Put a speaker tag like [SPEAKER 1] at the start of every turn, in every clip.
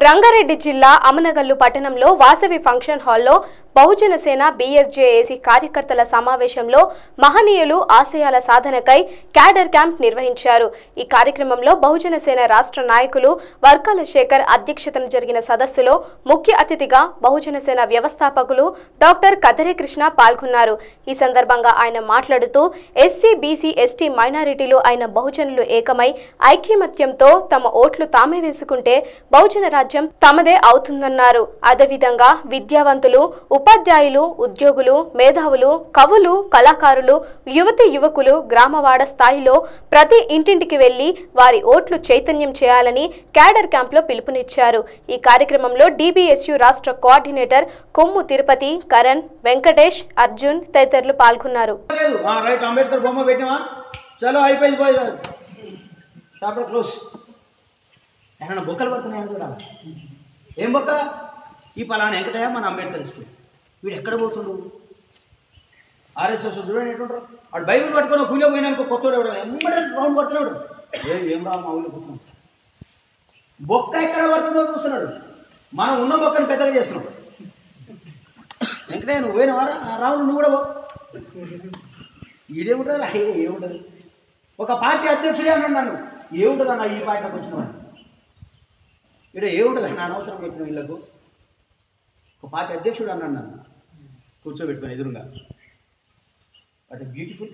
[SPEAKER 1] రంగారెడ్డి జిల్లా అమనగల్లు పట్టణంలో వాసవి ఫంక్షన్ హాల్లో బహుజన సేన బీఎస్జేఏసీ కార్యకర్తల సమావేశంలో మహనీయులు ఆశయాల సాధనకై క్యాడర్ క్యాంప్ నిర్వహించారు ఈ కార్యక్రమంలో బహుజన సేన రాష్ట్ర నాయకులు వర్కాల శేఖర్ అధ్యక్షతన జరిగిన సదస్సులో ముఖ్య అతిథిగా బహుజన సేన వ్యవస్థాపకులు డాక్టర్ కదరే కృష్ణ పాల్గొన్నారు ఈ సందర్భంగా ఆయన మాట్లాడుతూ ఎస్సీ బీసీ ఎస్టీ మైనారిటీలు అయిన బహుజనులు ఏకమై ఐక్యమత్యంతో తమ ఓట్లు తామే వేసుకుంటే బహుజన రాజ్యం తమదే అవుతుందన్నారు అదేవిధంగా విద్యావంతులు ఉపాధ్యాయులు ఉద్యోగులు మేధావులు కవులు కళాకారులు యువతి యువకులు గ్రామవాడ స్థాయిలో ప్రతి ఇంటింటికి వెళ్లి వారి ఓట్లు చైతన్యం చేయాలని క్యాడర్ క్యాంప్లో పిలుపునిచ్చారు ఈ కార్యక్రమంలో డిబిఎస్యు రాష్ట్ర కోఆర్డినేటర్ కొమ్ము తిరుపతి కరణ్ వెంకటేష్ అర్జున్ తదితరులు పాల్గొన్నారు
[SPEAKER 2] లేదు ఆ, రైట్ అంబేద్కర్ బొమ్మ పెట్టినావా చలో అయిపోయింది పోయి చాప్టర్ క్లోజ్ ఏమన్నా బొక్కలు పడుతున్నాయని చూడాలి ఏం బొక్క ఈ పలానా వెంకటయ్య మన అంబేద్కర్ స్కూల్ వీడు ఎక్కడ పోతుండు ఆర్ఎస్ఎస్ చూడండి ఎట్లుంటారు వాడు బైబిల్ పట్టుకొని కూలిలో పోయినాక కొత్తోడు ఎవడు ఎమ్మడే రౌండ్ పడుతున్నాడు ఏ ఏం రా మా ఊళ్ళో కూర్చున్నాం బొక్క ఎక్కడ పడుతుందో చూస్తున్నాడు మనం ఉన్న బొక్కని పెద్దగా చేస్తున్నాడు వెంకటయ్య నువ్వు పోయినవా రావులు నువ్వు కూడా పో ఈడేముంటుంది ఆయన ఏముంటుంది ఒక పార్టీ అధ్యక్షుడే అన్నాడు నన్ను ఏముంటుంది అన్న ఈ పార్టీకి వచ్చిన వాడిని ఇక్కడ ఏముంటుంది అన్న అనవసరం వచ్చిన వీళ్ళకు ఒక పార్టీ అధ్యక్షుడు అన్నాడు నన్ను కూర్చోబెట్టుకొని ఎదురుగా అటు బ్యూటిఫుల్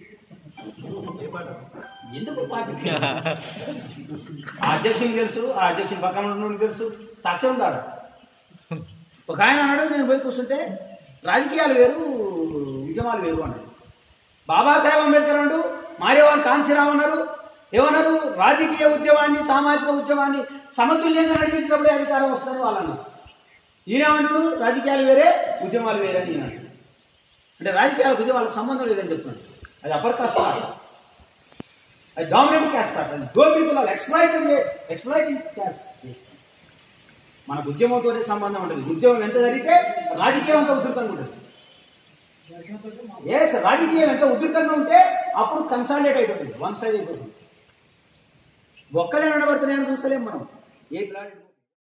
[SPEAKER 2] ఎందుకు పార్టీ ఆ అధ్యక్షుని తెలుసు ఆ అధ్యక్షుని పక్కన ఉన్నోడికి తెలుసు సాక్ష్యం ఉందా ఆడ? ఒక ఆయన అన్నాడు నేను పోయి కూర్చుంటే రాజకీయాలు వేరు ఉద్యమాలు వేరు అన్నాడు బాబాసాహెబ్ అంబేద్కర్ అన్నాడు మారేవాన్ కాంశీరావు అన్నారు ఏమన్నారు రాజకీయ ఉద్యమాన్ని సామాజిక ఉద్యమాన్ని సమతుల్యంగా నడిపించినప్పుడే అధికారం వస్తుందని వాళ్ళు అన్నారు ఈయనేమన్నాడు రాజకీయాలు వేరే ఉద్యమాలు వేరే అని ఈయన అన్నాడు. అంటే రాజకీయాలకు ఉద్యమాలకు సంబంధం లేదని చెప్తున్నాడు అది అప్పర్ కాస్ట్ పార్ట్ అది డామినేట్ క్యాస్ట్ పార్ట్ అది those people are exploiting exploiting caste మనకు ఉద్యమంతోనే సంబంధం ఉంటుంది ఉద్యమం ఎంత జరిగితే రాజకీయం అంత ఉధృతంగా ఉంటుంది ఎస్ రాజకీయం ఎంత ఉధృతంగా ఉంటే అప్పుడు కన్సాలిడేట్ అయిపోతుంది వన్ సైడ్ అయిపోతుంది ఒక్కలే నడబడుతున్నాయని చూస్తలేం మనం ఏ ప్లాన్